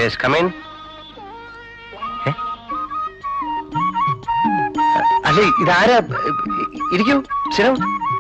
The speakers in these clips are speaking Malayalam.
യെസ് കമീൻ അല്ല ഇതാരാ ഇരിക്കൂ സ്ഥിരം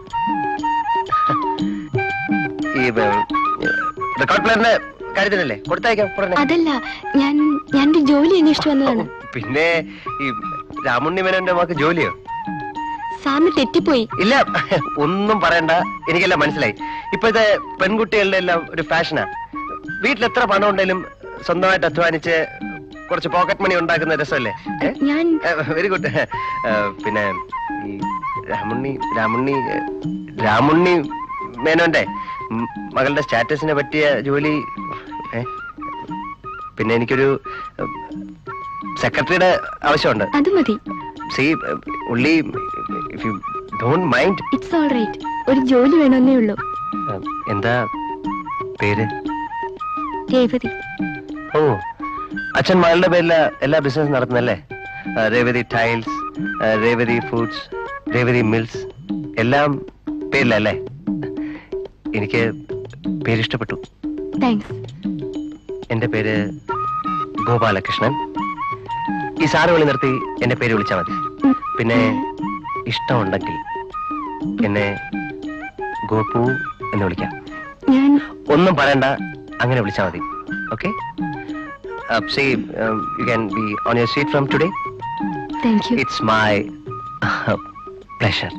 ഈ റെക്കോർഡ് പ്ലെയറിന്റെ കാര്യത്തിനല്ലേ കൊടുത്തയക്കാം ഉടനെ അതല്ല ഞാൻ ഞാനൊരു ജോലി അന്വേഷിച്ചു വന്നതാണ് പിന്നെ ഈ രാമുണ്ണി മേനോന്റെ മക്ക് ജോലിയോ സാറിന് തെറ്റിപ്പോയി ഇല്ല ഒന്നും പറയണ്ട എനിക്കെല്ലാം മനസ്സിലായി ഇപ്പോഴത്തെ പെൺകുട്ടികളുടെ എല്ലാം ഒരു ഫാഷനാ വീട്ടിൽ എത്ര പണം ഉണ്ടെങ്കിലും സ്വന്തമായിട്ട് അധ്വാനിച്ച് കുറച്ച് പോക്കറ്റ് മണി ഉണ്ടാക്കുന്ന രസമല്ലേ ഞാൻ വെരി ഗുഡ് പിന്നെ ഈ രാമുണ്ണി രാമുണ്ണി ഏ, രാമുണ്ണി മേനോന്റെ ഉം, മകളുടെ സ്റ്റാറ്റസിനെ പറ്റിയ ജോലി ഏ? പിന്നെ എനിക്കൊരു സെക്രട്ടറിയുടെ ആവശ്യമുണ്ട് അത് മതി സി ഉള്ളി if you don't mind it's all right ഒരു ജോലി വേണമെന്നേ ഉള്ളൂ എന്താ പേര് രേവതി ഓ അച്ഛൻ മകളുടെ പേരില എല്ലാ ബിസിനസ് നടത്തുന്നല്ലേ ആ, രേവതി ടൈൽസ് ആ, രേവതി ഫുഡ്സ് രേവതി മിൽസ് എല്ലാം പേരിലല്ലേ എനിക്ക് പേരിഷ്ടപ്പെട്ടു താങ്ക്സ് എന്റെ പേര് ഗോപാലകൃഷ്ണൻ ഈ സാറ് വിളി നിർത്തി എന്റെ പേര് വിളിച്ചാൽ മതി പിന്നെ ഇഷ്ടമുണ്ടെങ്കിൽ എന്നെ ഗോപു എന്ന് വിളിക്കാം ഞാൻ ഒന്നും പറയണ്ട അങ്ങനെ വിളിച്ചാൽ മതി okay say you can be on your seat from today thank you it's my pleasure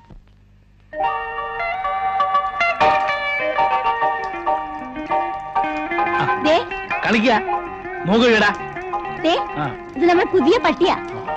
ദേ കളിക്ക നോക്കുകടാ ദേ ഇത് നമ്മുടെ പുതിയ പട്ടിയാ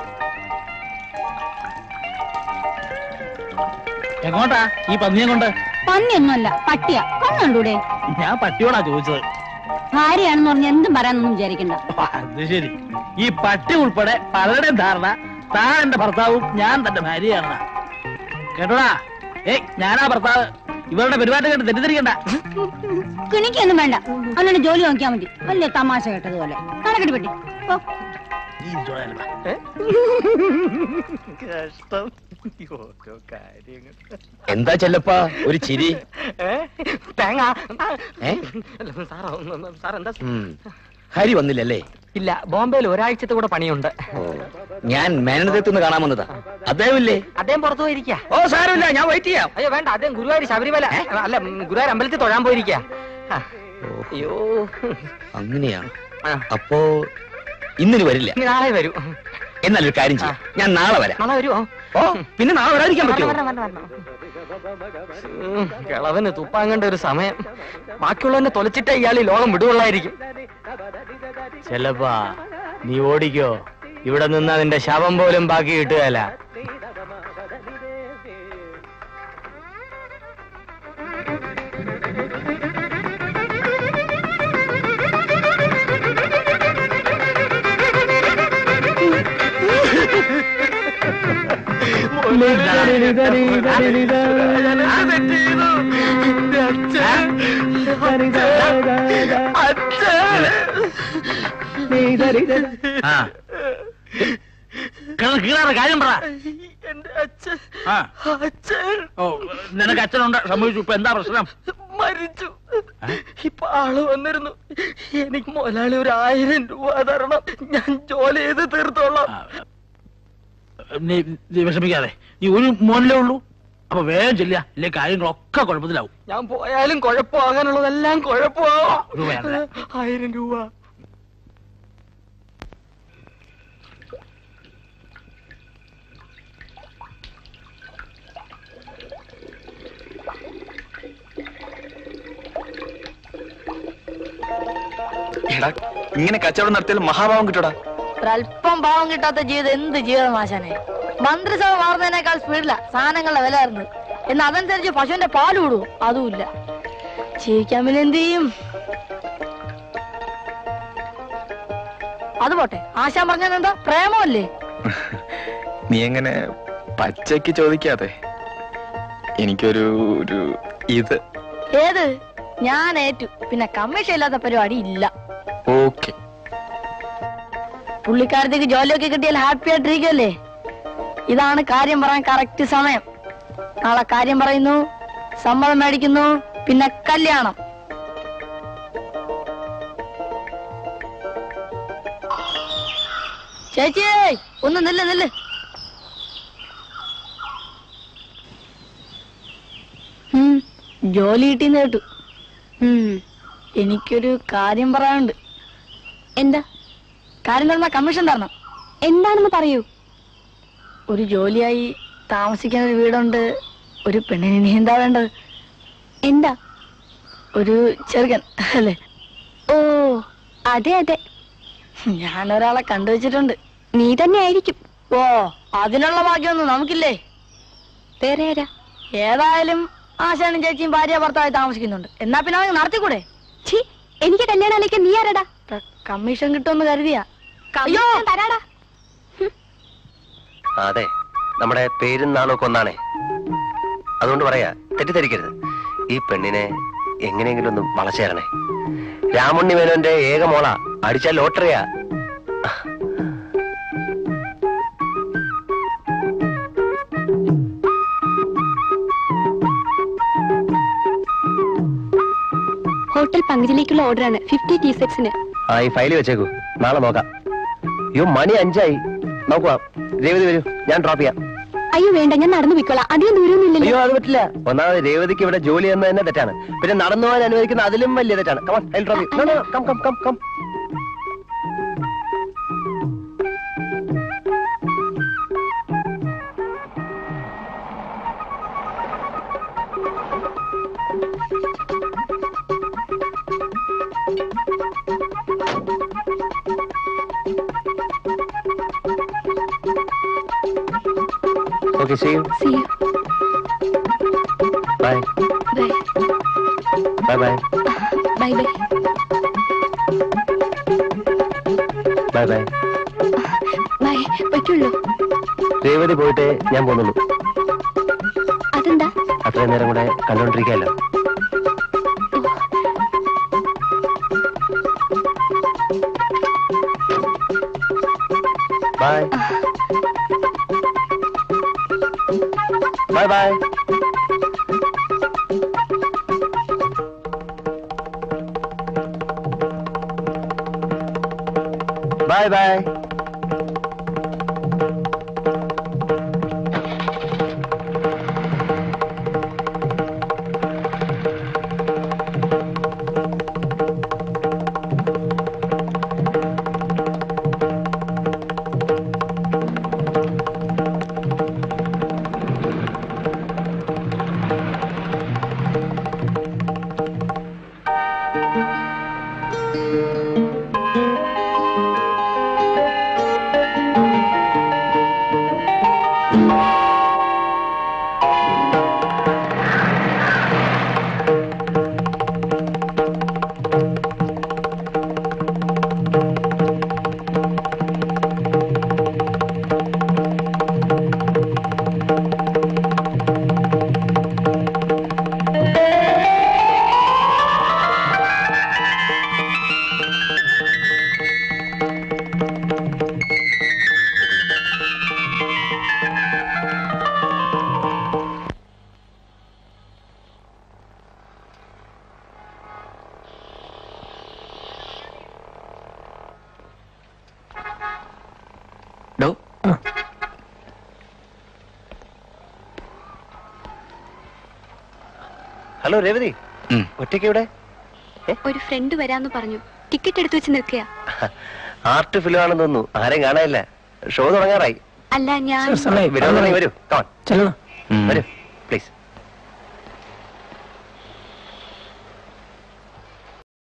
എങ്ങോട്ടാ ഈ പന്നിയെ കൊണ്ട് പന്നിയൊന്നുമല്ല പട്ടിയാ കണ്ണുണ്ടൂടെ ഞാൻ പട്ടിയോടാ ചോദിച്ചത് ഭാര്യയാണെന്ന് പറഞ്ഞ് എന്തും പറയാനൊന്നും വിചാരിക്കണ്ട ആ, അത് ശരി ഈ പട്ടി ഉൾപ്പെടെ പലരുടെയും ധാരണ താൻ എന്റെ ഭർത്താവും ഞാൻ തന്റെ ഭാര്യയാണ് കേട്ടോടാ ഏയ് ഞാനാ ഭർത്താവ് ഇവരുടെ പെരുമാറ്റം കേട്ട് തെറ്റിദ്ധരിക്കണ്ട കിണിക്കൊന്നും വേണ്ട അവനോട് ജോലി നോക്കിയാ മതി വലിയ തമാശ കേട്ടതുപോലെ കണക്കെട്ടി പെട്ടി ഓ നീ ഇരിച്ചോളാം, വാ. കഷ്ടം ഓരോ കാര്യങ്ങൾ എന്താ ചെല്ലപ്പ ഒരു ചിരി തേങ്ങ ഏ? സാറോ സാർ എന്താ ഉം. ഹരി വന്നില്ലല്ലേ ഇല്ല ബോംബെയിൽ ഒരാഴ്ചത്തെ കൂടെ പണിയുണ്ട് ഓ, ഞാൻ മേനനതെത്തുനിന്ന് കാണാൻ വന്നതാ അദ്ദേഹമില്ലേ അദ്ദേഹം പുറത്തു പോയിരിക്കുക ഓ സാരമില്ല ഞാൻ വെയിറ്റ് ചെയ്യാം അയ്യോ വേണ്ട അദ്ദേഹം ഗുരുവായൂർ ശബരിമല അല്ല ഉം, ഗുരുവായൂർ അമ്പലത്തിൽ തൊഴാൻ പോയിരിക്കുക അയ്യോ അങ്ങനെയാണ് ആ. അപ്പോ ഇന്നിന് വരില്ല ഇനി നാളെ വരൂ എന്നാൽ ഒരു കാര്യം ചെയ്യാം ഞാൻ നാളെ വരാം നാളെ വരുമോ ഓ പിന്നെ നാളെ വരാതിരിക്കാൻ പറ്റുമോ വരണം, വരണം, വരണം. ഉം, കിളവന് തുപ്പാങ്ങേണ്ട ഒരു സമയം ബാക്കിയുള്ളവനെ തൊലച്ചിട്ടേ ഇയാൾ ഈ ലോകം വിടുകൊള്ളായിരിക്കും ചെല്ലപ്പാ നീ ഓടിക്കോ ഇവിടെ നിന്നാ നിന്റെ ശവം പോലും ബാക്കി കിട്ടുകയല്ല ആ കിടന്ന് കീറാറ് കാര്യം പറ എന്റെ അച്ഛൻ ആ അച്ഛൻ ഓ നിനക്ക് അച്ഛനുണ്ട് സംഭവിച്ചു ഇപ്പൊ എന്താ പ്രശ്നം മരിച്ചു ഇപ്പൊ ആള് വന്നിരുന്നു എനിക്ക് മുതലാളി ഒരു ആയിരം രൂപ തരണം ഞാൻ ജോലി ചെയ്ത് തീർത്തോളാം ആ, നീ നീ വിഷമിക്കാതെ നീ ഒരു മോനിലേ ഉള്ളൂ അപ്പൊ വേഗം ചെല്ലുക ഇല്ലേ കാര്യങ്ങളൊക്കെ കുഴപ്പത്തിലാവും ഞാൻ പോയാലും കുഴപ്പമാകാനുള്ളതെല്ലാം കുഴപ്പമാവും രൂപ ഞാൻ തരാം. ആയിരം രൂപ എടാ ഇങ്ങനെ കച്ചവടം നടത്തിയാൽ മഹാഭാവം കിട്ടൂടാ ഒരല്പം ഭാവം കിട്ടാത്ത ജീവിതം എന്ത് ജീവിതം ആശാനെ മന്ത്രിസഭ മാറുന്നതിനേക്കാൾ സ്പീഡിലാ സാധനങ്ങളുടെ വില വരുന്നത് എന്നാൽ അതനുസരിച്ച് പശുവിന്റെ പാല് വിടുവോ അതുമില്ല ജീവിക്കാൻ പിന്നെ എന്ത് ചെയ്യും അത് പോട്ടെ ആശാൻ പറഞ്ഞത് എന്താ പ്രേമമല്ലേ നീ എങ്ങനെ പച്ചയ്ക്ക് ചോദിക്കാതെ എനിക്കൊരു ഒരു ഇത് ഏത് ഞാൻ ഏറ്റു പിന്നെ കമ്മീഷൻ ഇല്ലാത്ത പരിപാടി ഇല്ല ഓക്കെ പുള്ളിക്കാരത്തേക്ക് ജോലിയൊക്കെ കിട്ടിയാൽ ഹാപ്പി ആയിട്ടിരിക്കുമല്ലേ ഇതാണ് കാര്യം പറയാൻ കറക്റ്റ് സമയം നാളെ കാര്യം പറയുന്നു സമ്മതം മേടിക്കുന്നു പിന്നെ കല്യാണം ചേച്ചി ഒന്ന് നില്ല് നില്ല് ഉം, ജോലി കിട്ടിന്ന് കേട്ടു ഉം. എനിക്കൊരു കാര്യം പറയാനുണ്ട് എന്താ കാര്യം തന്ന കമ്മീഷൻ തരണം എന്താണെന്ന് പറയൂ ഒരു ജോലിയായി താമസിക്കാൻ ഒരു വീടുണ്ട് ഒരു പെണ്ണിന് ഇനി എന്താ വേണ്ടത് എന്താ ഒരു ചെറുക്കൻ അല്ലേ ഓ അതെ അതെ ഞാൻ ഒരാളെ കണ്ടുവച്ചിട്ടുണ്ട് നീ തന്നെ ആയിരിക്കും ഓ അതിനുള്ള ഭാഗ്യമൊന്നും നമുക്കില്ലേ വേറെ ആരാ ഏതായാലും ആശാനും ചേച്ചിയും ഭാര്യ ഭർത്താവായി താമസിക്കുന്നുണ്ട് എന്നാ പിന്നെ അവർക്ക് നടത്തിക്കൂടെ ഛീ എനിക്ക് കല്യാണം ആലോചിക്കാൻ നീ ആരാടാ ക- കമ്മീഷൻ കിട്ടുമെന്ന് കരുതിയാ അയ്യോ തരാടാ ആ, അതെ നമ്മുടെ പേരും നാണൊക്കെ ഒന്നാണേ അതുകൊണ്ട് പറയാ തെറ്റിദ്ധരിക്കരുത് ഈ പെണ്ണിനെ എങ്ങനെയെങ്കിലും ഒന്ന് വളച്ചേരണേ രാമുണ്ണി മേനോന്റെ ഏക മോള അടിച്ചാൽ ലോട്ടറിയാ ഹോട്ടൽ പങ്കജിലേക്കുള്ള ഓർഡറാണ് ഫിഫ്റ്റി ടി സെക്സിന് ആ ഈ ഫയൽ വെച്ചേക്കൂ നാളെ നോക്കാം അയ്യോ മണി അഞ്ചായി നോക്കുക രേവതി വരൂ ഞാൻ ഡ്രോപ്പ് ചെയ്യാം അയ്യോ വേണ്ട ഞാൻ നടന്നു പോയിക്കോളാം അധികം ദൂരമൊന്നും അയ്യോ അത് പറ്റില്ല ഒന്നാമത് രേവതിക്ക് ഇവിടെ ജോലി എന്ന് തന്നെ തെറ്റാണ് പിന്നെ നടന്നു പോകാൻ അനുവദിക്കുന്ന അതിലും വലിയ തെറ്റാണ് come on I drop you no no come come come come Okay, see you. See you. Bye. Bye. Bye bye. Bye bye. Bye bye. Bye. പറ്റുള്ളൂ രേവതി പോയിട്ട് ഞാൻ പോകുന്നുള്ളൂ അതെന്താ അത്രയും നേരം കൂടെ കണ്ടോണ്ടിരിക്കാമല്ലോ bye bye bye bye bye ഡോ ഹലോ രേവതി ഉം. ഒറ്റയ്ക്ക് ഇവിടെ ഒരു ഫ്രണ്ട് വരാന്ന് പറഞ്ഞു ടിക്കറ്റ് എടുത്തു വെച്ച് നിൽക്കുക ആർട്ട് ഫിലിം ആണെന്ന് തോന്നുന്നു ആരെയും കാണാനില്ല ഷോ തുടങ്ങാറായി അല്ല ഞാൻ വിനോദ വരൂ Come on. ചെല്ലണം ഉം. വരൂ പ്ലീസ്